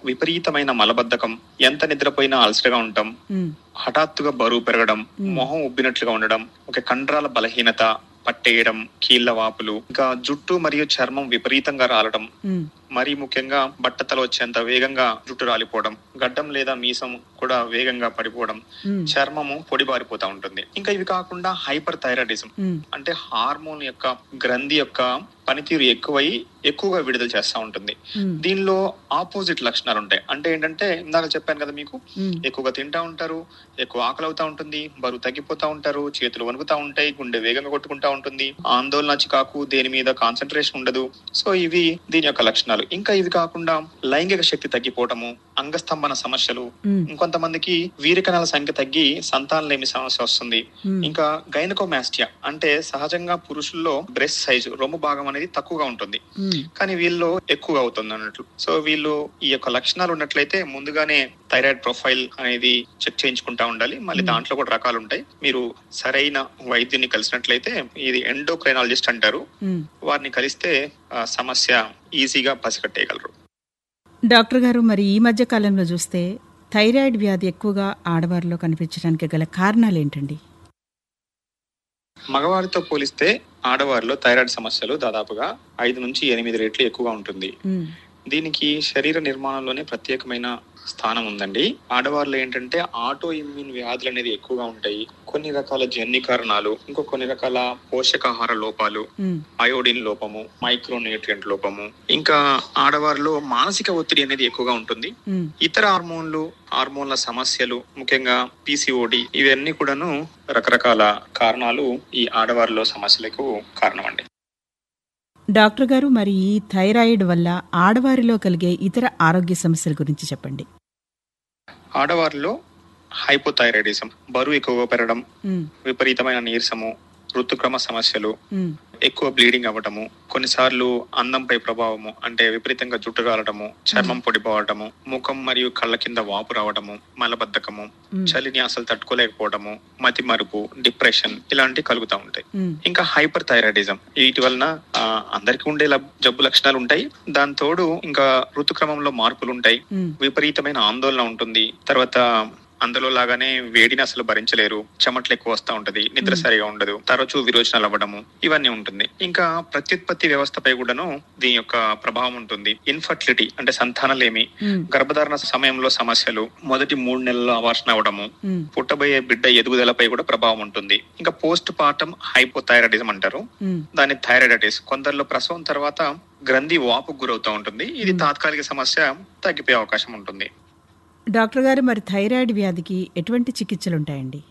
విపరీతమైన మలబద్ధకం ఎంత నిద్రపోయినా అలసటగా ఉంటాం ఉమ్, హఠాత్తుగా బరువు పెరగడం Hmm. మొహం ఉబ్బినట్లుగా ఉండడం ఒక కండరాల బలహీనత పట్టేయడం కీళ్ల వాపులు ఇంకా జుట్టు మరియు చర్మం విపరీతంగా రాలడం ఉమ్, మరీ ముఖ్యంగా బట్టతల వచ్చేంత వేగంగా జుట్టు రాలిపోవడం గడ్డం లేదా మీసం కూడా వేగంగా పడిపోవడం ఉమ్, చర్మము పొడిబారిపోతా ఉంటుంది ఇంకా ఇవి కాకుండా హైపర్ థైరాయిడిజం ఉమ్, అంటే హార్మోన్ యొక్క గ్రంథి యొక్క పనితీరు ఎక్కువై ఎక్కువగా విడుదల చేస్తూ ఉంటుంది ఉమ్, దీనిలో ఆపోజిట్ లక్షణాలు ఉంటాయి అంటే ఏంటంటే ఇందాక చెప్పాను కదా మీకు ఉమ్, ఎక్కువగా తింటా ఉంటారు ఎక్కువ ఆకలి అవుతా ఉంటుంది బరువు తగ్గిపోతా ఉంటారు చేతులు వణుకుతా ఉంటాయి గుండె వేగంగా కొట్టుకుంటా ఉంటుంది ఆందోళన చికాకు దేని మీద కాన్సన్ట్రేషన్ ఉండదు సో ఇవి దీని యొక్క లక్షణాలు ఇంకా ఇవి కాకుండా లైంగిక శక్తి తగ్గిపోవటము అంగస్తంభన సమస్యలు ఉమ్, ఇంకొంతమందికి వీరికణాల సంఖ్య తగ్గి సంతానలేమి సమస్య వస్తుంది ఉమ్, ఇంకా గైనకోమాస్టియా అంటే సహజంగా పురుషుల్లో బ్రెస్ట్ సైజు రొమ్ము భాగం అనేది తక్కువగా ఉంటుంది ఉమ్, కానీ వీళ్ళు ఎక్కువగా అవుతుంది అన్నట్లు సో వీళ్ళు ఈ యొక్క లక్షణాలు ఉన్నట్లయితే ముందుగానే థైరాయిడ్ ప్రొఫైల్ అనేది చెక్ చేయించుకుంటా ఉండాలి మళ్ళీ Hmm. దాంట్లో కూడా రకాలు ఉంటాయి మీరు సరైన వైద్యుని కలిసినట్లయితే ఇది ఎండోక్రైనాలజిస్ట్ అంటారు ఉమ్. వారిని కలిస్తే ఆ సమస్య ఈజీగా పసిగట్టేయగలరు డాక్టర్ గారు మరి ఈ మధ్య కాలంలో చూస్తే థైరాయిడ్ వ్యాధి ఎక్కువగా ఆడవారిలో కనిపించడానికి గల కారణాలు ఏంటండి మగవారితో పోలిస్తే ఆడవారిలో థైరాయిడ్ సమస్యలు దాదాపుగా ఐదు నుంచి ఎనిమిది రెట్లు ఎక్కువగా ఉంటుంది ఉమ్, దీనికి శరీర నిర్మాణంలోనే ప్రత్యేకమైన స్థానం ఉందండి ఆడవారిలో ఏంటంటే ఆటో ఇమ్యూన్ వ్యాధులు అనేది ఎక్కువగా ఉంటాయి కొన్ని రకాల జన్యు కారణాలు ఇంకో కొన్ని రకాల పోషకాహార లోపాలు ఉమ్, అయోడిన్ లోపము మైక్రోన్యూట్రియంట్ లోపము ఇంకా ఆడవారిలో మానసిక ఒత్తిడి అనేది ఎక్కువగా ఉంటుంది ఉమ్, ఇతర హార్మోన్లు హార్మోన్ల సమస్యలు ముఖ్యంగా పీసీఓడి ఇవన్నీ కూడాను రకరకాల కారణాలు ఈ ఆడవారిలో సమస్యలకు కారణం అండి డాక్టర్ గారు మరి ఈ థైరాయిడ్ వల్ల ఆడవారిలో కలిగే ఇతర ఆరోగ్య సమస్యల గురించి చెప్పండి ఆడవారిలో హైపోథైరాయిడిజం బరువు ఎక్కువగా పెరగడం ఉమ్, విపరీతమైన నీరసము ఋతుక్రమ సమస్యలు ఉమ్, ఎక్కువ బ్లీడింగ్ అవ్వటము కొన్నిసార్లు అందంపై ప్రభావము అంటే విపరీతంగా జుట్టు రాలటము చర్మం పొడిపోవటము ముఖం మరియు కళ్ళ కింద వాపు రావటము మలబద్ధకము ఉమ్, చలిని అసలు తట్టుకోలేకపోవడము మతి మరుపు డిప్రెషన్ ఇలాంటివి కలుగుతూ ఉంటాయి ఉమ్, ఇంకా హైపర్ థైరాయిడిజం వీటి వలన ఆ, అందరికీ ఉండే లబ్- జబ్బు లక్షణాలు ఉంటాయి దాని తోడు ఇంకా ఋతుక్రమంలో మార్పులు ఉంటాయి ఉమ్, విపరీతమైన ఆందోళన ఉంటుంది తర్వాత అందులో లాగానే వేడిని అసలు భరించలేరు చెమట్లు ఎక్కువ వస్తూ ఉంటది నిద్ర మ్మ్. సరిగా ఉండదు తరచూ విరోచనాలు అవ్వడము ఇవన్నీ ఉంటుంది ఇంకా ప్రత్యుత్పత్తి వ్యవస్థపై కూడాను దీని యొక్క ప్రభావం ఉంటుంది ఇన్ఫర్టిలిటీ అంటే సంతానలేమి ఉమ్, గర్భధారణ సమయంలో సమస్యలు మొదటి మూడు నెలల్లో అవార్షణ అవడము ఉమ్, పుట్టబోయే బిడ్డ ఎదుగుదలపై కూడా ప్రభావం ఉంటుంది ఇంకా పోస్ట్ పార్టం హైపోథైరాయిడిజం అంటారు ఉమ్, దాని థైరాయిడైటిస్ కొందరిలో ప్రసవం తర్వాత గ్రంథి వాపుకు గురవుతూ ఉంటుంది ఇది మ్మ్. తాత్కాలిక సమస్య తగ్గిపోయే అవకాశం ఉంటుంది డాక్టర్ గారు మరి థైరాయిడ్ వ్యాధికి ఎటువంటి చికిత్సలు ఉంటాయండి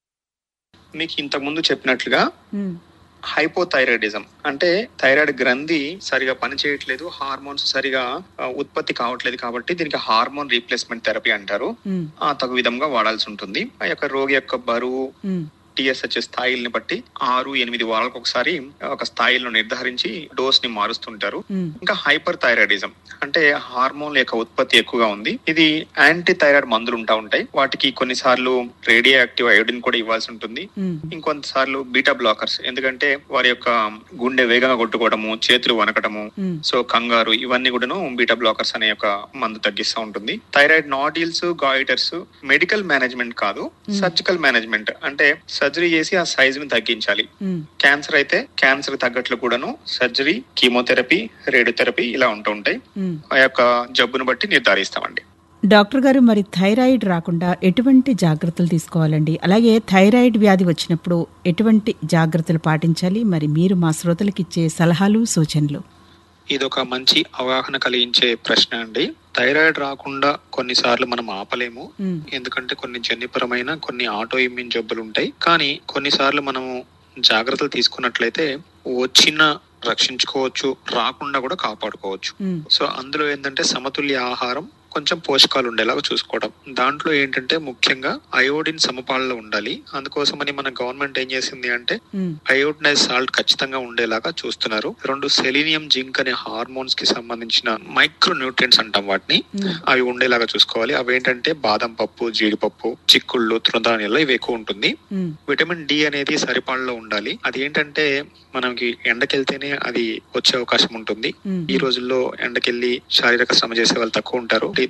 మీకు ఇంతకు ముందు చెప్పినట్లుగా ఉమ్, హైపోథైరాయిడిజం అంటే థైరాయిడ్ గ్రంథి సరిగా పనిచేయట్లేదు హార్మోన్స్ సరిగా ఆ, ఉత్పత్తి కావట్లేదు కాబట్టి దీనికి హార్మోన్ రీప్లేస్మెంట్ థెరపీ అంటారు ఉమ్, ఆ తగు విధంగా వాడాల్సి ఉంటుంది ఆ యొక్క రోగి యొక్క బరువు ఉమ్, టిఎస్హెచ్ స్థాయిల్ని బట్టి ఆరు ఎనిమిది వారాలకు ఒకసారి ఒక స్థాయిలను నిర్ధారించి డోస్ ని మారుస్తుంటారు ఉమ్, ఇంకా హైపర్ థైరాయిడిజం అంటే హార్మోన్ల యొక్క ఉత్పత్తి ఎక్కువగా ఉంది ఇది యాంటీ థైరాయిడ్ మందులు ఉంటా ఉంటాయి వాటికి కొన్నిసార్లు రేడియో యాక్టివ్ అయోడిన్ కూడా ఇవ్వాల్సి ఉంటుంది ఉమ్, ఇంకొంతసార్లు బీటా బ్లాకర్స్ ఎందుకంటే వారి యొక్క గుండె వేగంగా కొట్టుకోవడము చేతులు వనకటము ఉమ్, సో కంగారు ఇవన్నీ కూడాను బీటా బ్లాకర్స్ అనే ఒక మందు తగ్గిస్తూ ఉంటుంది thyroid nodules goitres medical management కాదు Hmm. సర్జికల్ మేనేజ్మెంట్ అంటే సర్జరీ చేసి ఆ సైజ్ ని తగ్గించాలి ఉమ్, క్యాన్సర్ అయితే క్యాన్సర్ తగ్గట్లు కూడాను సర్జరీ కీమోథెరపీ రేడియోథెరపీ ఇలా ఉంటూ ఉంటాయి ఉమ్. ఆ యొక్క జబ్బును బట్టి నిర్ధారిస్తామండి డాక్టర్ గారు మరి థైరాయిడ్ రాకుండా ఎటువంటి జాగ్రత్తలు తీసుకోవాలండి అలాగే థైరాయిడ్ వ్యాధి వచ్చినప్పుడు ఎటువంటి జాగ్రత్తలు పాటించాలి మరి మీరు మా శ్రోతలకు ఇచ్చే సలహాలు సూచనలు ఇది ఒక మంచి అవగాహన కలిగించే ప్రశ్న అండి థైరాయిడ్ రాకుండా కొన్నిసార్లు మనం ఆపలేము ఉమ్, ఎందుకంటే కొన్ని జన్యుపరమైన కొన్ని ఆటో ఇమ్యూన్ జబ్బులు ఉంటాయి కానీ కొన్నిసార్లు మనము జాగ్రత్తలు తీసుకున్నట్లయితే వచ్చిన రక్షించుకోవచ్చు రాకుండా కూడా కాపాడుకోవచ్చు ఉమ్, సో అందులో ఏంటంటే సమతుల్య ఆహారం కొంచెం పోషకాలు ఉండేలాగా చూసుకోవడం దాంట్లో ఏంటంటే ముఖ్యంగా అయోడిన్ సమపాలలో ఉండాలి అందుకోసమని మన గవర్నమెంట్ ఏం చేసింది అంటే ఉమ్, అయోడినైజ్ సాల్ట్ ఖచ్చితంగా ఉండేలాగా చూస్తున్నారు రెండు సెలీనియం జింక్ అనే హార్మోన్స్ కి సంబంధించిన మైక్రో న్యూట్రియంట్స్ అంటాం వాటిని ఉమ్, అవి ఉండేలాగా చూసుకోవాలి అవి ఏంటంటే బాదం పప్పు జీడిపప్పు చిక్కుళ్ళు తృణధాన్యాల్లో ఇవి ఎక్కువ ఉంటుంది ఉమ్, విటమిన్ డి అనేది సరిపాళ్ళలో ఉండాలి అది ఏంటంటే మనకి ఎండకెళ్తేనే అది వచ్చే అవకాశం ఉంటుంది ఉమ్, ఈ రోజుల్లో ఎండకెళ్ళి శారీరక శ్రమ చేసే వాళ్ళు తక్కువ ఉంటారు